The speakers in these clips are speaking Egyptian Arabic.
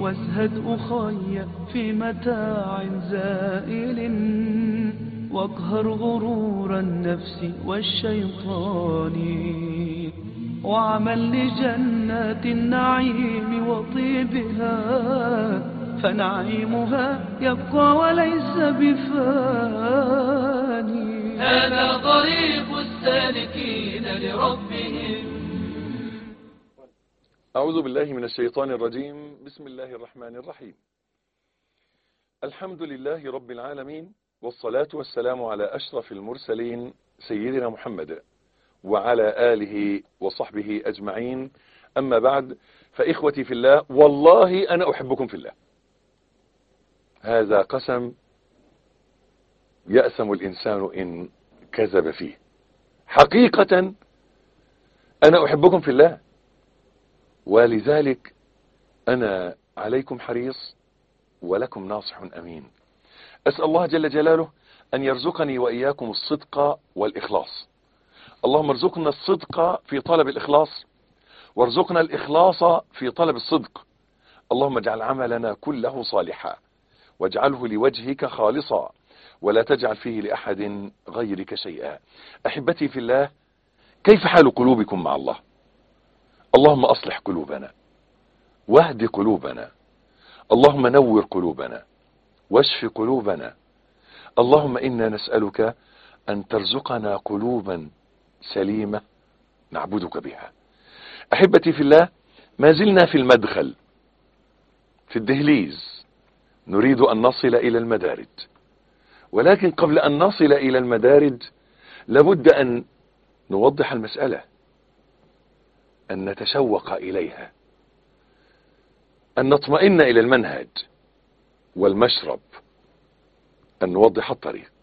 وازهد أخي في متاع زائل واقهر غرور النفس والشيطان وعمل لجنات النعيم وطيبها فنعيمها يبقى وليس بفاني هذا طريق السالكين لربهم أعوذ بالله من الشيطان الرجيم بسم الله الرحمن الرحيم الحمد لله رب العالمين والصلاة والسلام على أشرف المرسلين سيدنا محمد وعلى آله وصحبه أجمعين أما بعد فإخوتي في الله والله أنا أحبكم في الله هذا قسم يأثم الإنسان إن كذب فيه حقيقة أنا أحبكم في الله ولذلك أنا عليكم حريص ولكم ناصح أمين أسأل الله جل جلاله أن يرزقني وإياكم الصدق والإخلاص اللهم ارزقنا الصدق في طلب الإخلاص وارزقنا الإخلاص في طلب الصدق اللهم اجعل عملنا كله صالحا واجعله لوجهك خالصا ولا تجعل فيه لأحد غيرك شيئا أحبتي في الله كيف حال قلوبكم مع الله اللهم أصلح قلوبنا واهد قلوبنا اللهم نور قلوبنا واشف قلوبنا اللهم إنا نسألك أن ترزقنا قلوبا سليمة نعبدك بها أحبتي في الله ما زلنا في المدخل في الدهليز نريد أن نصل إلى المدارج ولكن قبل أن نصل إلى المدارج لابد أن نوضح المسألة أن نتشوق إليها أن نطمئن إلى المنهج والمشرب أن نوضح الطريق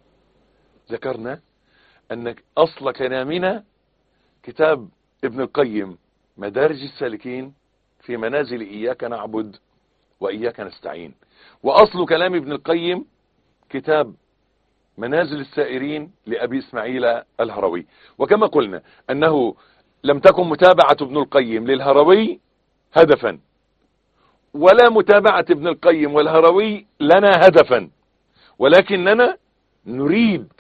ذكرنا أن أصل كلامنا كتاب ابن القيم مدارج السالكين في منازل إياك نعبد وإياك نستعين وأصل كلام ابن القيم كتاب منازل السائرين لأبي إسماعيل الهروي وكما قلنا أنه لم تكن متابعة ابن القيم للهروي هدفا ولا متابعة ابن القيم والهروي لنا هدفا ولكننا نريد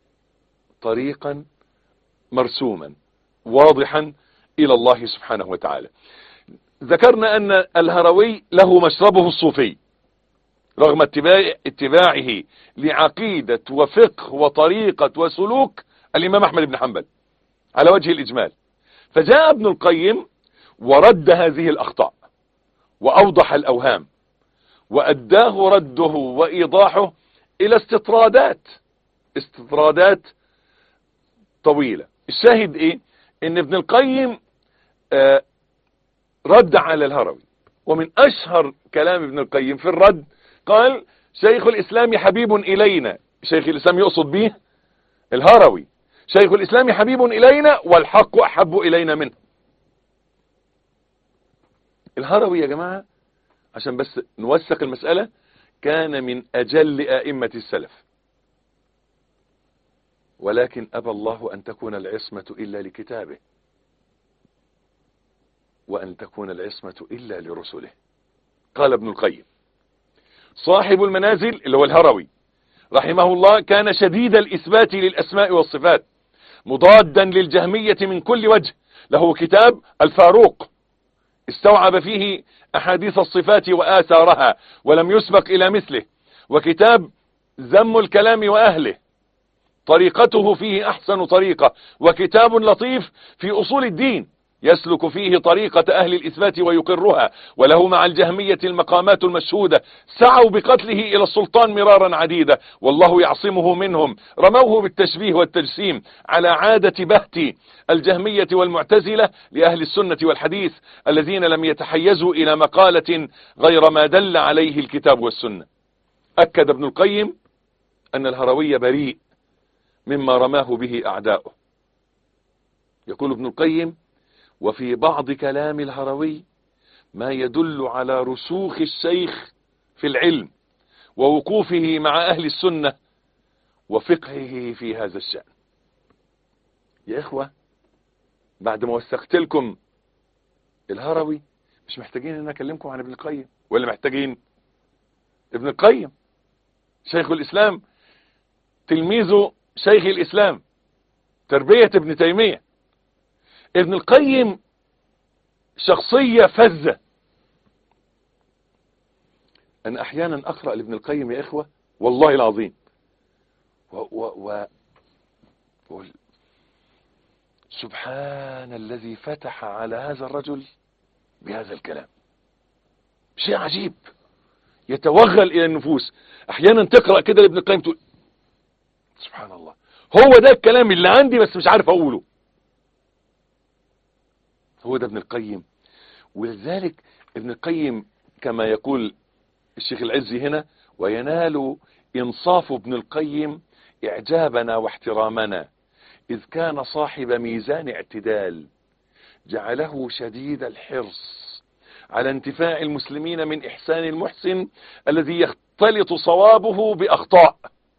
طريقا مرسوما واضحا إلى الله سبحانه وتعالى ذكرنا أن الهروي له مشربه الصوفي رغم اتباع اتباعه لعقيدة وفقه وطريقة وسلوك الإمام أحمد بن حنبل على وجه الإجمال فجاء ابن القيم ورد هذه الأخطاء وأوضح الأوهام وأداه رده وإيضاحه إلى استطرادات استطرادات طويلة الشاهد إيه إن ابن القيم آه رد على الهروي ومن أشهر كلام ابن القيم في الرد قال شيخ الإسلام حبيب إلينا شيخ الإسلام يقصد به الهروي شيخ الإسلام حبيب إلينا والحق أحب إلينا منه الهروي يا جماعة عشان بس نوثق المسألة كان من أجل أئمة السلف ولكن أبى الله أن تكون العصمة إلا لكتابه وأن تكون العصمة إلا لرسله قال ابن القيم صاحب المنازل اللي هو الهروي رحمه الله كان شديد الإثبات للأسماء والصفات مضادا للجهمية من كل وجه له كتاب الفاروق استوعب فيه أحاديث الصفات وآثارها ولم يسبق إلى مثله وكتاب ذم الكلام وأهله طريقته فيه أحسن طريقة وكتاب لطيف في أصول الدين يسلك فيه طريقة أهل الإثبات ويقرها وله مع الجهمية المقامات المشهودة سعوا بقتله إلى السلطان مرارا عديدة والله يعصمه منهم رموه بالتشبيه والتجسيم على عادة بهت الجهمية والمعتزلة لأهل السنة والحديث الذين لم يتحيزوا إلى مقالة غير ما دل عليه الكتاب والسنة أكد ابن القيم أن الهروي بريء مما رماه به أعداؤه يقول ابن القيم وفي بعض كلام الهروي ما يدل على رسوخ الشيخ في العلم ووقوفه مع أهل السنة وفقهه في هذا الشأن يا إخوة بعد ما وثقت لكم الهروي مش محتاجين ان أنا اكلمكم عن ابن القيم ولا محتاجين ابن القيم شيخ الاسلام تلميذه شيخ الاسلام تربية ابن تيمية ابن القيم شخصية فذة انا احيانا اقرأ لابن القيم يا اخوة والله العظيم و و و و سبحان الذي فتح على هذا الرجل بهذا الكلام شيء عجيب يتوغل الى النفوس احيانا تقرأ كده لابن القيم تقول سبحان الله هو ده الكلام اللي عندي بس مش عارف اقوله هو ده ابن القيم ولذلك ابن القيم كما يقول الشيخ العزي هنا وينال انصاف ابن القيم اعجابنا واحترامنا اذ كان صاحب ميزان اعتدال جعله شديد الحرص على انتفاع المسلمين من احسان المحسن الذي يختلط صوابه باخطاء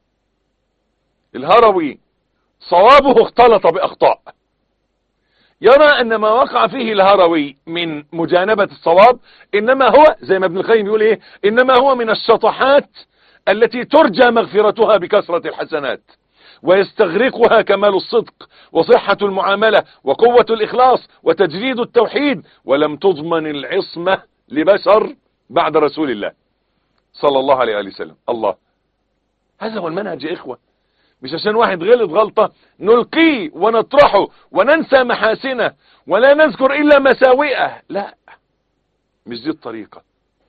الهروي صوابه اختلط باخطاء يرى ان ما وقع فيه الهروي من مجانبة الصواب انما هو زي ما ابن القيم يقول ايه انما هو من الشطحات التي ترجى مغفرتها بكثرة الحسنات ويستغرقها كمال الصدق وصحة المعاملة وقوة الإخلاص وتجريد التوحيد ولم تضمن العصمة لبشر بعد رسول الله صلى الله عليه وآله وسلم الله هذا هو المنهج يا إخوة مش عشان واحد غلط غلطة نلقيه ونطرحه وننسى محاسنه ولا نذكر إلا مساوئه لا مش دي الطريقة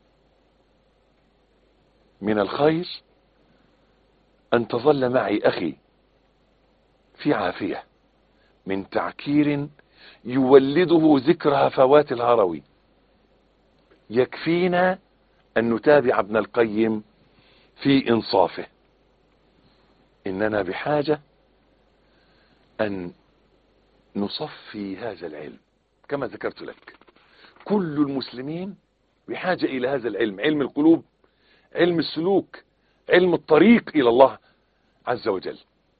من الخير أن تظل معي أخي في عافية من تعكير يولده ذكر هفوات الهروي يكفينا أن نتابع ابن القيم في إنصافه إننا بحاجة أن نصفي هذا العلم كما ذكرت لك كل المسلمين بحاجة إلى هذا العلم علم القلوب علم السلوك علم الطريق إلى الله عز وجل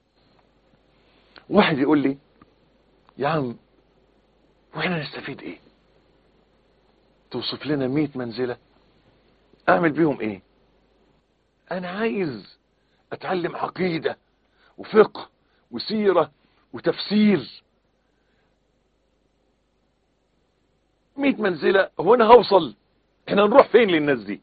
واحد يقول لي يا عم واحنا نستفيد ايه توصف لنا مئة منزلة اعمل بيهم ايه انا عايز اتعلم عقيدة وفقه وسيرة وتفسير مئة منزلة هو انا هوصل احنا نروح فين للناس دي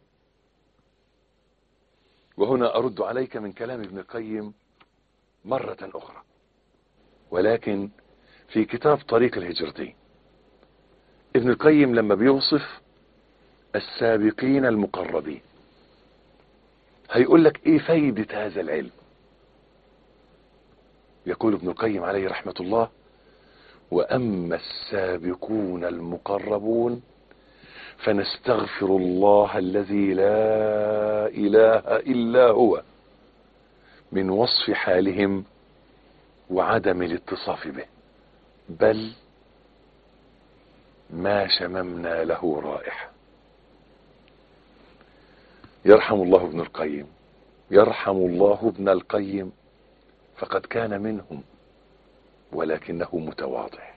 وهنا ارد عليك من كلام ابن القيم مرة اخرى ولكن في كتاب طريق الهجرتين ابن القيم لما بيوصف السابقين المقربين هيقول لك ايه فايدة هذا العلم يقول ابن القيم عليه رحمة الله واما السابقون المقربون فنستغفر الله الذي لا اله الا هو من وصف حالهم وعدم الاتصاف به بل ما شممنا له رائحة يرحم الله ابن القيم يرحم الله ابن القيم فقد كان منهم ولكنه متواضع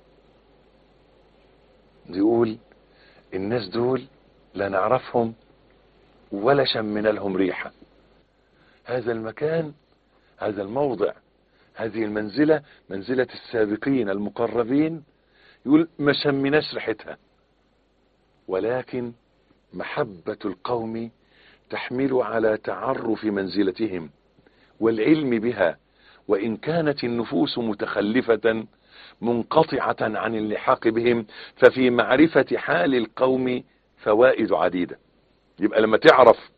يقول الناس دول لا نعرفهم ولا شمنا لهم ريحة هذا المكان هذا الموضع هذه المنزلة منزلة السابقين المقربين يقول ما شمناش ريحتها ولكن محبة القوم تحمل على تعرف منزلتهم والعلم بها وإن كانت النفوس متخلفة منقطعة عن اللحاق بهم ففي معرفة حال القوم فوائد عديدة يبقى لما تعرف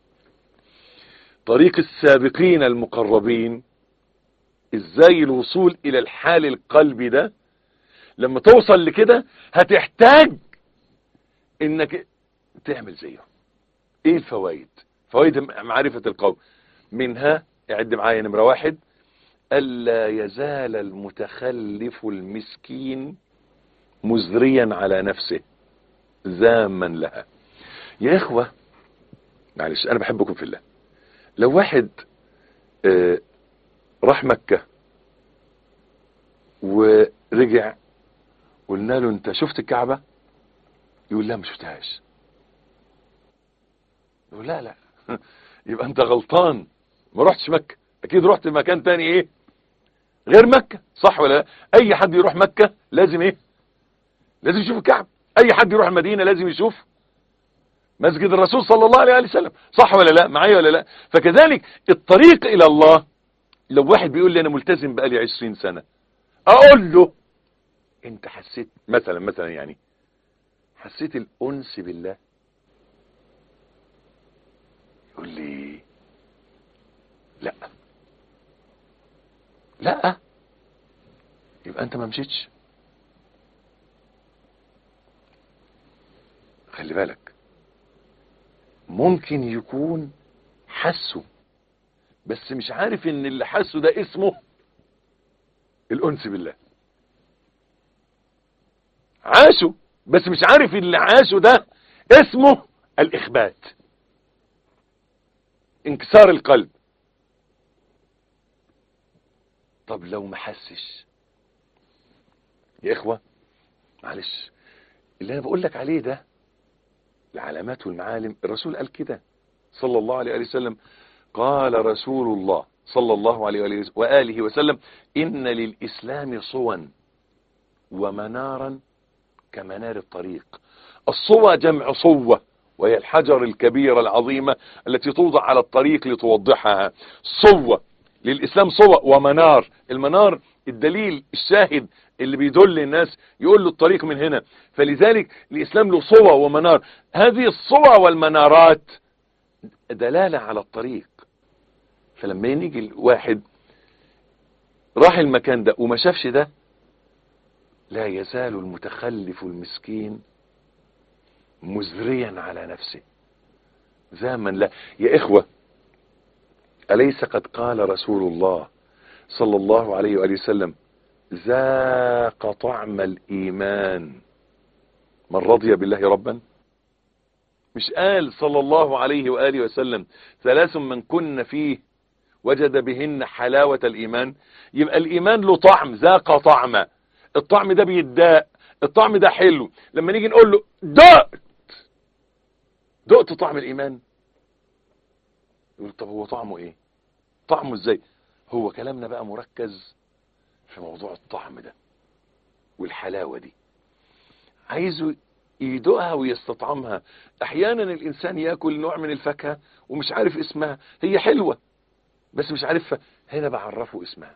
طريق السابقين المقربين ازاي الوصول الى الحال القلبي ده لما توصل لكده هتحتاج انك تعمل زيهم ايه الفوائد فوائد معرفة القوم منها اعد معايا نمرة واحد الا يزال المتخلف المسكين مزريا على نفسه ذاما لها يا اخوة معلش انا بحبكم في الله لو واحد اه راح مكة ورجع قلنا له انت شفت الكعبة يقول لا مش شفتهاش يقول لا لا يبقى انت غلطان ما رحتش مكة اكيد رحت مكان تاني ايه غير مكة صح ولا لا اي حد يروح مكة لازم ايه لازم يشوف الكعب اي حد يروح المدينة لازم يشوف مسجد الرسول صلى الله عليه وسلم صح ولا لا معايا ولا لا فكذلك الطريق الى الله لو واحد بيقول لي انا ملتزم بقالي 20 سنة اقول له انت حسيت مثلا مثلا يعني حسيت الانس بالله يقول لي لا لا يبقى انت ما مشيتش خلي بالك ممكن يكون حسه بس مش عارف ان اللي حسه ده اسمه الانس بالله عاشه بس مش عارف اللي عاشه ده اسمه الاخبات انكسار القلب طب لو ما حسش يا اخوة معلش اللي انا بقول لك عليه ده العلامات والمعالم الرسول قال كده صلى الله عليه وآله وسلم قال رسول الله صلى الله عليه وآله وآله وسلم إن للإسلام صوا ومنارا كمنار الطريق الصوى جمع صوة وهي الحجر الكبيرة العظيمة التي توضع على الطريق لتوضحها صوة للإسلام صوة ومنار المنار الدليل الشاهد اللي بيدل الناس يقول له الطريق من هنا فلذلك الإسلام له صوة ومنار هذه الصوة والمنارات دلالة على الطريق فلما يجي الواحد راح المكان ده وما شافش ده لا يزال المتخلف المسكين مزريا على نفسه زاما لا يا إخوة أليس قد قال رسول الله صلى الله عليه وآله وسلم ذاق طعم الإيمان من رضي بالله ربا مش قال صلى الله عليه وآله وسلم ثلاث من كن فيه وجد بهن حلاوة الإيمان يبقى الإيمان له طعم ذاق طعم الطعم ده بيداء الطعم ده حلو لما نيجي نقول له دقت دقت طعم الإيمان يقول طب هو طعمه ايه طعمه ازاي هو كلامنا بقى مركز في موضوع الطعم ده والحلاوة دي عايزه يدوقها ويستطعمها احيانا الانسان ياكل نوع من الفاكهة ومش عارف اسمها هي حلوة بس مش عارفها هنا بعرفه اسمها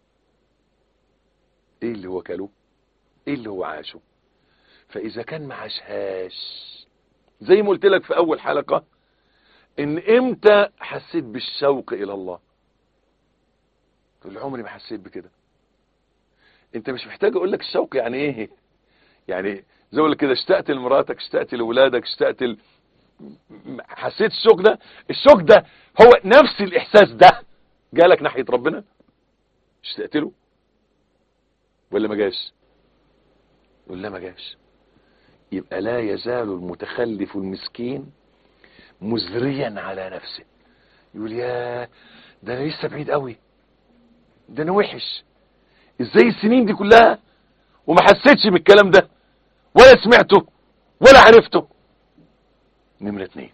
ايه اللي هو كله ايه اللي هو عاشه فاذا كان ما عاشهاش زي ما قلت لك في اول حلقة ان امتى حسيت بالشوق الى الله تقول عمري ما حسيت بكده انت مش محتاج اقول لك الشوق يعني ايه يعني زي ما كده اشتقت لمراتك اشتقت لاولادك اشتقت ل... حسيت الشوق ده الشوق ده هو نفس الاحساس ده جالك ناحية ربنا اشتقت له ولا ما جاش ولا ما جاش يبقى لا يزال المتخلف المسكين مزريا على نفسه يقول يا ده انا لسه بعيد قوي ده انا وحش ازاي السنين دي كلها وما حسيتش بالكلام ده ولا سمعته ولا عرفته نمرة اتنين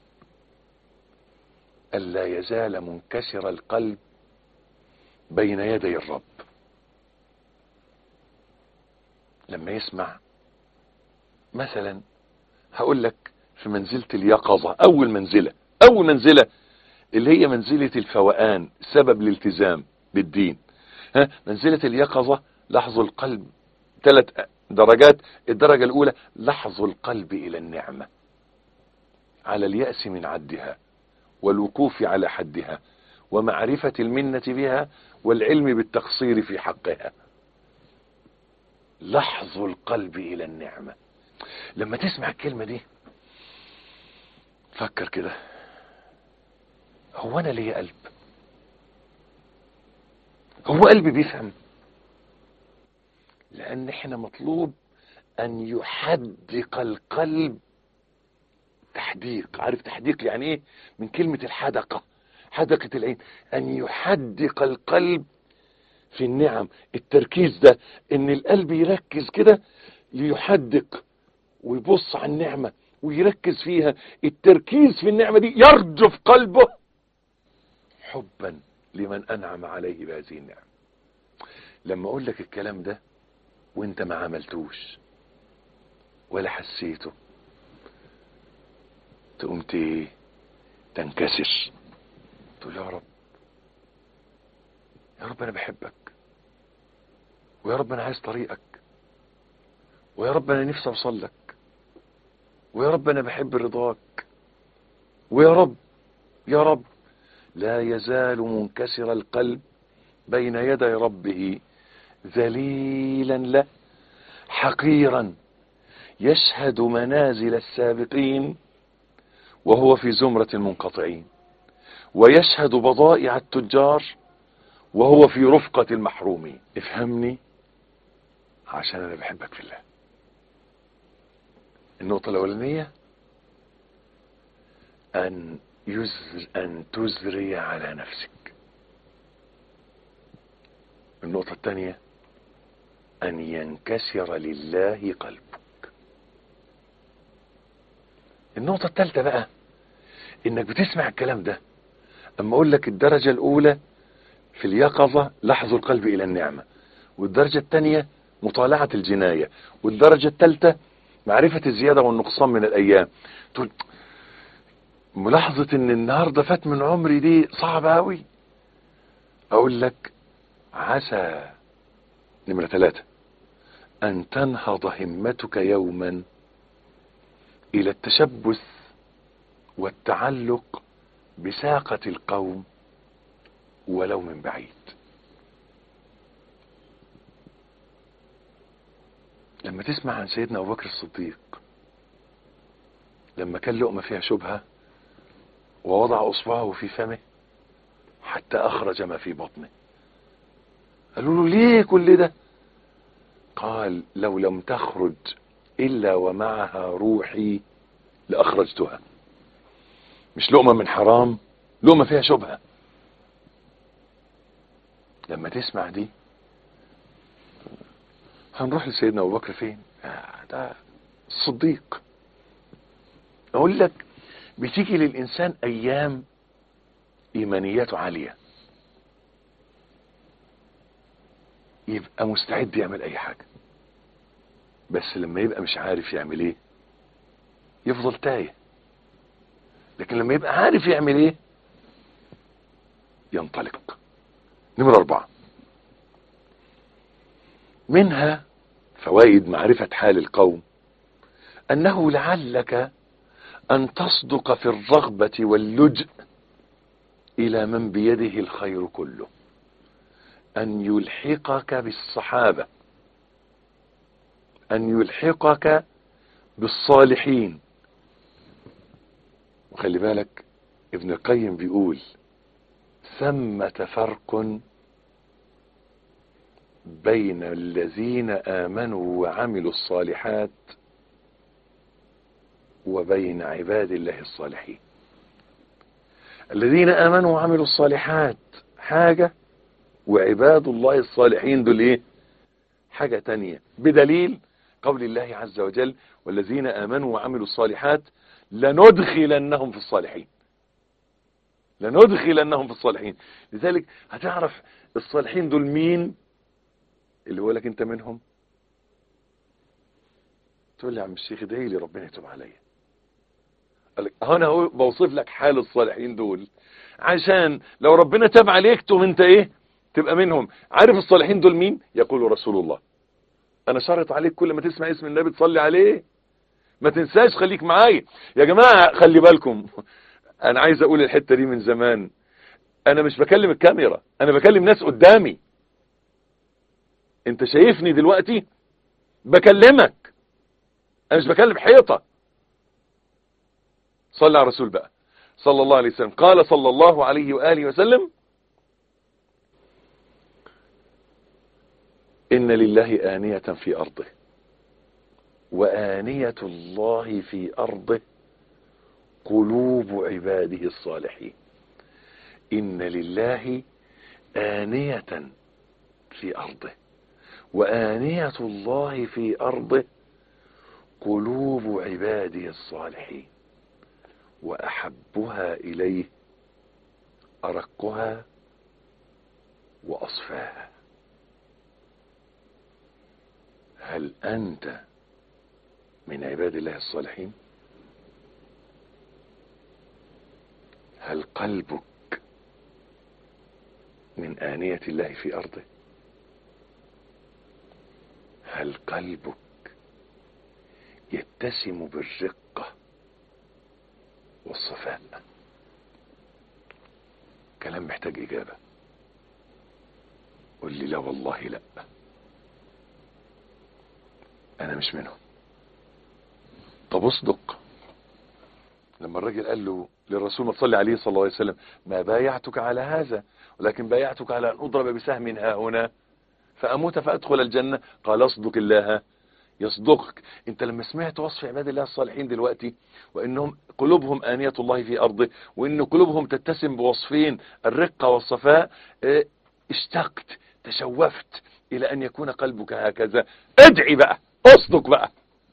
ألا يزال منكسر القلب بين يدي الرب لما يسمع مثلا هقول لك في منزلة اليقظة أول منزلة أول منزلة اللي هي منزلة الفوقان سبب الالتزام بالدين ها منزلة اليقظة لحظ القلب ثلاث درجات الدرجة الأولى لحظ القلب إلى النعمة على اليأس من عدها والوقوف على حدها ومعرفة المنة بها والعلم بالتقصير في حقها لحظ القلب إلى النعمة لما تسمع الكلمة دي فكر كده هو أنا ليه قلب هو قلبي بيفهم لأن احنا مطلوب أن يحدق القلب تحديق عارف تحديق يعني ايه من كلمة الحدقة حدقة العين أن يحدق القلب في النعم التركيز ده ان القلب يركز كده ليحدق ويبص على النعمة ويركز فيها التركيز في النعمة دي يرجف قلبه حبا لمن أنعم عليه بهذه النعمة لما أقول لك الكلام ده وانت ما عملتوش ولا حسيته تقوم ت- تنكسر تقول يا رب يا رب انا بحبك ويا رب انا عايز طريقك ويا رب انا نفسي اوصل لك ويا رب انا بحب رضاك ويا رب يا رب لا يزال منكسر القلب بين يدي ربه ذليلا له حقيرا يشهد منازل السابقين وهو في زمرة المنقطعين ويشهد بضائع التجار وهو في رفقة المحرومين افهمني عشان انا بحبك في الله النقطة الاولانية ان يزر ان تزري على نفسك النقطة الثانية ان ينكسر لله قلبك النقطة الثالثة بقى انك بتسمع الكلام ده اما اقول لك الدرجة الاولى في اليقظة لحظ القلب الى النعمة والدرجة الثانية مطالعة الجناية والدرجة الثالثة معرفة الزيادة والنقصان من الايام تقول ملاحظة ان النهاردة فات من عمري دي صعبة اوي اقول لك عسى نمرة ثلاثة ان تنهض همتك يوما الى التشبث والتعلق بساقة القوم ولو من بعيد لما تسمع عن سيدنا ابو بكر الصديق لما كان لقمة فيها شبهة ووضع اصبعه في فمه حتى اخرج ما في بطنه قالوا له ليه كل ده قال لو لم تخرج الا ومعها روحي لاخرجتها مش لقمة من حرام لقمة فيها شبهة لما تسمع دي هنروح لسيدنا ابو بكر فين آه ده الصديق اقول لك بتيجي للانسان ايام ايمانياته عالية يبقى مستعد يعمل اي حاجة بس لما يبقى مش عارف يعمل ايه يفضل تايه لكن لما يبقى عارف يعمل ايه ينطلق نمرة اربعة منها فوائد معرفة حال القوم انه لعلك ان تصدق في الرغبة واللجء الى من بيده الخير كله ان يلحقك بالصحابة ان يلحقك بالصالحين وخلي بالك ابن القيم بيقول ثمة فرق بين الذين آمنوا وعملوا الصالحات وبين عباد الله الصالحين الذين آمنوا وعملوا الصالحات حاجة وعباد الله الصالحين دول ايه حاجة تانية بدليل قول الله عز وجل والذين آمنوا وعملوا الصالحات لندخلنهم في الصالحين لندخلنهم في الصالحين لذلك هتعرف الصالحين دول مين اللي هو لك انت منهم تقول لي يا عم الشيخ ادعي لي ربنا يتوب عليا قال لك انا هو بوصف لك حال الصالحين دول عشان لو ربنا تاب عليك تقوم انت ايه تبقى منهم عارف الصالحين دول مين يقول رسول الله انا شرط عليك كل ما تسمع اسم النبي تصلي عليه ما تنساش خليك معايا يا جماعة خلي بالكم انا عايز اقول الحتة دي من زمان انا مش بكلم الكاميرا انا بكلم ناس قدامي انت شايفني دلوقتي بكلمك انا مش بكلم حيطة صلى على الرسول بقى صلى الله عليه وسلم قال صلى الله عليه وآله وسلم إن لله آنية في أرضه وآنية الله في أرضه قلوب عباده الصالحين إن لله آنية في أرضه وآنية الله في أرضه قلوب عبادي الصالحين وأحبها إليه أرقها وأصفاها هل أنت من عباد الله الصالحين هل قلبك من آنية الله في أرضه هل قلبك يتسم بالرقة والصفاء كلام محتاج إجابة قل لي لا والله لا أنا مش منهم طب اصدق لما الراجل قال له للرسول ما تصلي عليه صلى الله عليه وسلم ما بايعتك على هذا ولكن بايعتك على أن أضرب بسهم ها هنا فأموت فأدخل الجنة قال اصدق الله يصدقك انت لما سمعت وصف عباد الله الصالحين دلوقتي وانهم قلوبهم آنية الله في أرضه وان قلوبهم تتسم بوصفين الرقة والصفاء اه اشتقت تشوفت الى ان يكون قلبك هكذا ادعي بقى اصدق بقى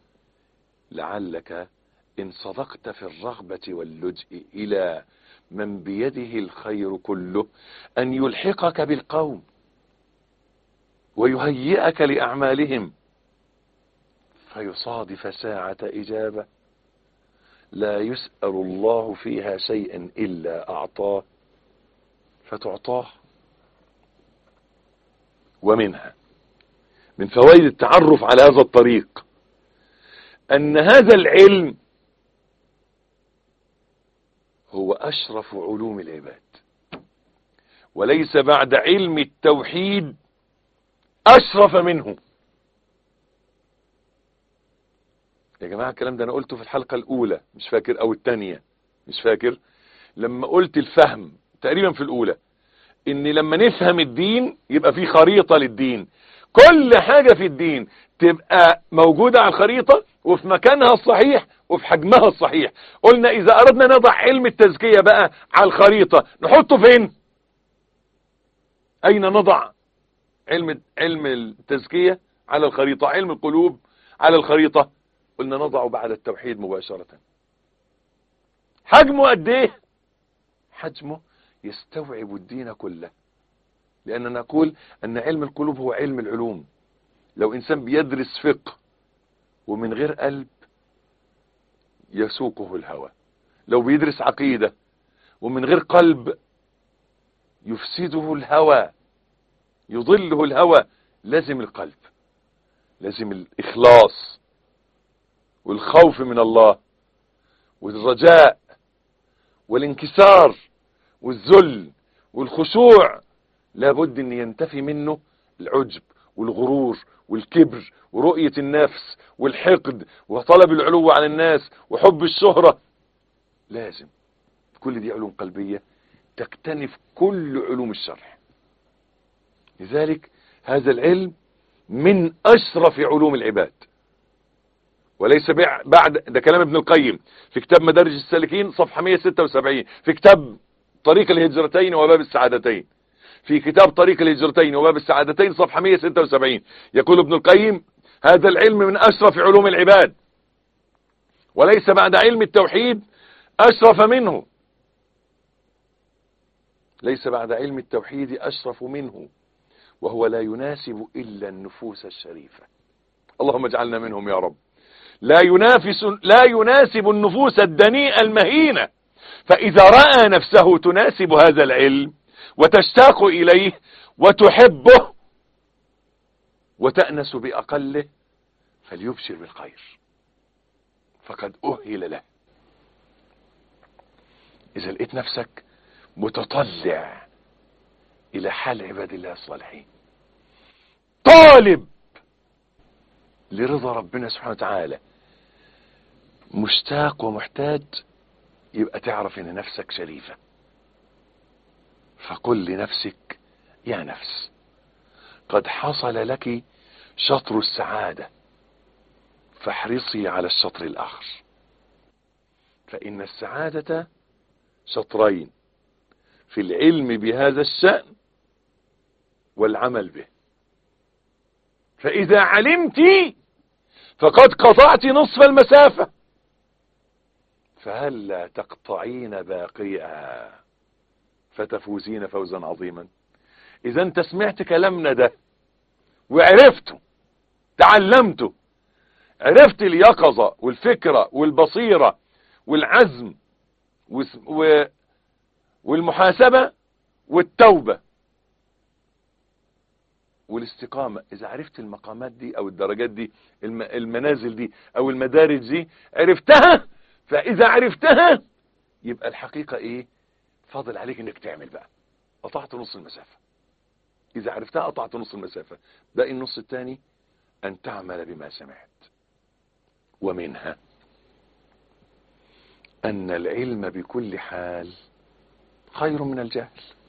لعلك ان صدقت في الرغبة واللجء الى من بيده الخير كله ان يلحقك بالقوم ويهيئك لأعمالهم فيصادف ساعة إجابة لا يسأل الله فيها شيئا إلا أعطاه فتعطاه ومنها من فوائد التعرف على هذا الطريق أن هذا العلم هو أشرف علوم العباد وليس بعد علم التوحيد أشرف منه يا جماعة الكلام ده أنا قلته في الحلقة الأولى مش فاكر أو الثانية مش فاكر لما قلت الفهم تقريبا في الأولى إن لما نفهم الدين يبقى في خريطة للدين كل حاجة في الدين تبقى موجودة على الخريطة وفي مكانها الصحيح وفي حجمها الصحيح قلنا إذا أردنا نضع علم التزكية بقى على الخريطة نحطه فين أين نضع علم علم التزكية على الخريطة علم القلوب على الخريطة قلنا نضعه بعد التوحيد مباشرة حجمه قد ايه حجمه يستوعب الدين كله لأننا نقول أن علم القلوب هو علم العلوم لو إنسان بيدرس فقه ومن غير قلب يسوقه الهوى لو بيدرس عقيدة ومن غير قلب يفسده الهوى يضله الهوى لازم القلب لازم الإخلاص والخوف من الله والرجاء والانكسار والذل والخشوع لابد ان ينتفي منه العجب والغرور والكبر ورؤية النفس والحقد وطلب العلو عن الناس وحب الشهرة لازم كل دي علوم قلبية تكتنف كل علوم الشرع لذلك هذا العلم من أشرف علوم العباد وليس بعد ده كلام ابن القيم في كتاب مدارج السالكين صفحة 176 في كتاب طريق الهجرتين وباب السعادتين في كتاب طريق الهجرتين وباب السعادتين صفحة 176 يقول ابن القيم هذا العلم من أشرف علوم العباد وليس بعد علم التوحيد أشرف منه ليس بعد علم التوحيد أشرف منه وهو لا يناسب إلا النفوس الشريفة اللهم اجعلنا منهم يا رب لا ينافس لا يناسب النفوس الدنيئة المهينة فإذا رأى نفسه تناسب هذا العلم وتشتاق إليه وتحبه وتأنس بأقله فليبشر بالخير فقد أهل له إذا لقيت نفسك متطلع إلى حال عباد الله الصالحين طالب لرضا ربنا سبحانه وتعالى مشتاق ومحتاج يبقى تعرف ان نفسك شريفة فقل لنفسك يا نفس قد حصل لك شطر السعادة فاحرصي على الشطر الآخر فإن السعادة شطرين في العلم بهذا الشأن والعمل به فإذا علمت فقد قطعت نصف المسافة فهلا تقطعين باقيها فتفوزين فوزا عظيما اذا انت سمعت كلامنا ده وعرفته تعلمته عرفت اليقظة والفكرة والبصيرة والعزم و... والمحاسبة والتوبة والاستقامة اذا عرفت المقامات دي او الدرجات دي الم... المنازل دي او المدارج دي عرفتها فاذا عرفتها يبقى الحقيقة ايه فاضل عليك انك تعمل بقى قطعت نص المسافة اذا عرفتها قطعت نص المسافة باقي النص الثاني ان تعمل بما سمعت ومنها ان العلم بكل حال خير من الجهل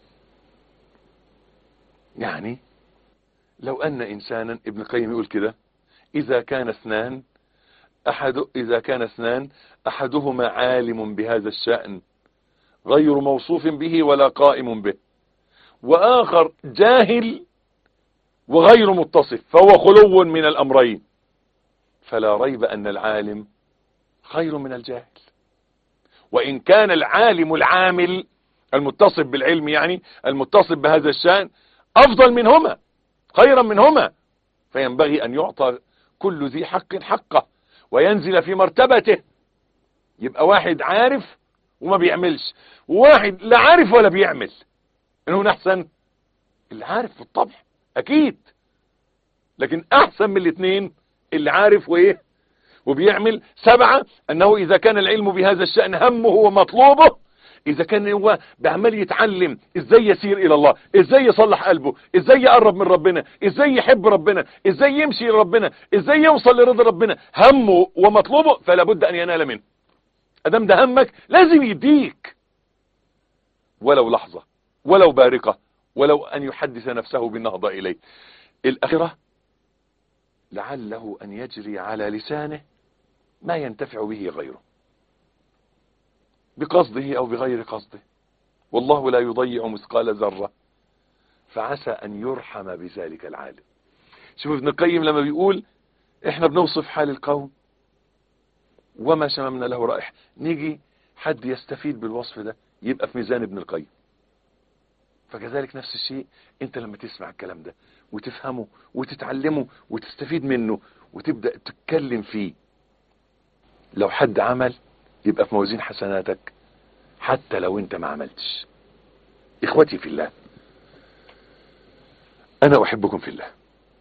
يعني لو ان انسانا ابن القيم يقول كده اذا كان اثنان احد اذا كان اثنان احدهما عالم بهذا الشأن غير موصوف به ولا قائم به واخر جاهل وغير متصف فهو خلو من الامرين فلا ريب ان العالم خير من الجاهل وان كان العالم العامل المتصف بالعلم يعني المتصف بهذا الشأن افضل منهما خيرا منهما فينبغي ان يعطى كل ذي حق حقه وينزل في مرتبته يبقى واحد عارف وما بيعملش وواحد لا عارف ولا بيعمل انه احسن اللي عارف بالطبع اكيد لكن احسن من الاثنين اللي عارف وايه وبيعمل سبعة انه اذا كان العلم بهذا الشأن همه ومطلوبه اذا كان هو بعمل يتعلم ازاي يسير الى الله ازاي يصلح قلبه ازاي يقرب من ربنا ازاي يحب ربنا ازاي يمشي لربنا ازاي يوصل لرضا ربنا همه ومطلوبه فلا بد ان ينال منه ادام ده همك لازم يديك ولو لحظة ولو بارقة ولو ان يحدث نفسه بالنهضة اليه الاخرة لعله ان يجري على لسانه ما ينتفع به غيره بقصده او بغير قصده والله لا يضيع مثقال ذرة فعسى ان يرحم بذلك العالم شوف ابن القيم لما بيقول احنا بنوصف حال القوم وما شممنا له رائحة نيجي حد يستفيد بالوصف ده يبقى في ميزان ابن القيم فكذلك نفس الشيء انت لما تسمع الكلام ده وتفهمه وتتعلمه وتستفيد منه وتبدأ تتكلم فيه لو حد عمل يبقى في موازين حسناتك حتى لو انت ما عملتش اخوتي في الله انا احبكم في الله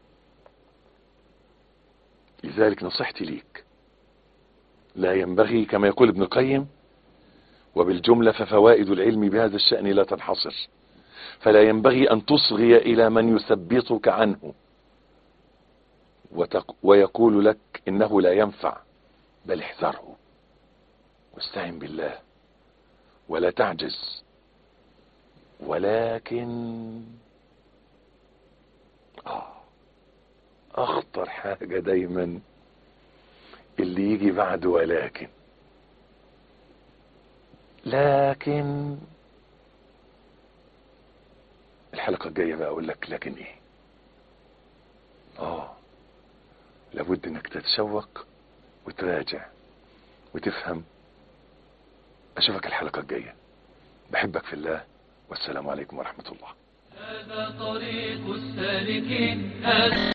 لذلك نصيحتي ليك لا ينبغي كما يقول ابن القيم وبالجملة ففوائد العلم بهذا الشأن لا تنحصر فلا ينبغي أن تصغي إلى من يثبطك عنه وتق ويقول لك إنه لا ينفع بل احذره واستعن بالله ولا تعجز ولكن آه أخطر حاجة دايما اللي يجي بعد ولكن لكن الحلقة الجاية بقى اقول لك لكن ايه اه لابد انك تتشوق وتراجع وتفهم اشوفك الحلقة الجاية بحبك في الله والسلام عليكم ورحمة الله هذا طريق السالكين هذا